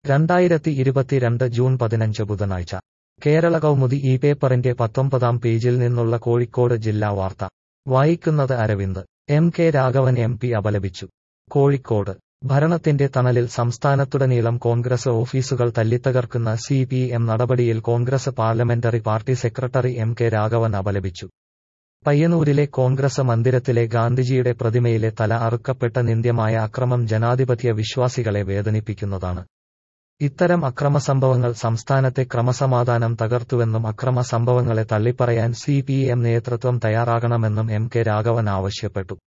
രണ്ടായിരത്തി ഇരുപത്തിരണ്ട് ജൂൺ പതിനഞ്ച് ബുധനാഴ്ച കേരള കൗമുദി ഈ പേപ്പറിന്റെ പത്തൊമ്പതാം പേജിൽ നിന്നുള്ള കോഴിക്കോട് ജില്ലാ വാർത്ത വായിക്കുന്നത് Aravind M K Raghavan M P അപലപിച്ചു കോഴിക്കോട് ഭരണത്തിന്റെ തണലിൽ സംസ്ഥാനത്തുടനീളം കോൺഗ്രസ് ഓഫീസുകൾ തല്ലിത്തകർക്കുന്ന സി പി എം നടപടിയിൽ Congress parliamentary party secretary M K Raghavan അപലപിച്ചു പയ്യന്നൂരിലെ കോൺഗ്രസ് മന്ദിരത്തിലെ ഗാന്ധിജിയുടെ പ്രതിമയിലെ തല അറുക്കപ്പെട്ട നിന്ദ്യമായ അക്രമം ജനാധിപത്യ വിശ്വാസികളെ വേദനിപ്പിക്കുന്നതാണ് ഇത്തരം അക്രമസംഭവങ്ങൾ സംസ്ഥാനത്തെ ക്രമസമാധാനം തകർത്തുവെന്നും അക്രമ സംഭവങ്ങളെ തള്ളിപ്പറയാൻ സി പി എം നേതൃത്വം തയ്യാറാകണമെന്നും എം കെ രാഘവൻ ആവശ്യപ്പെട്ടു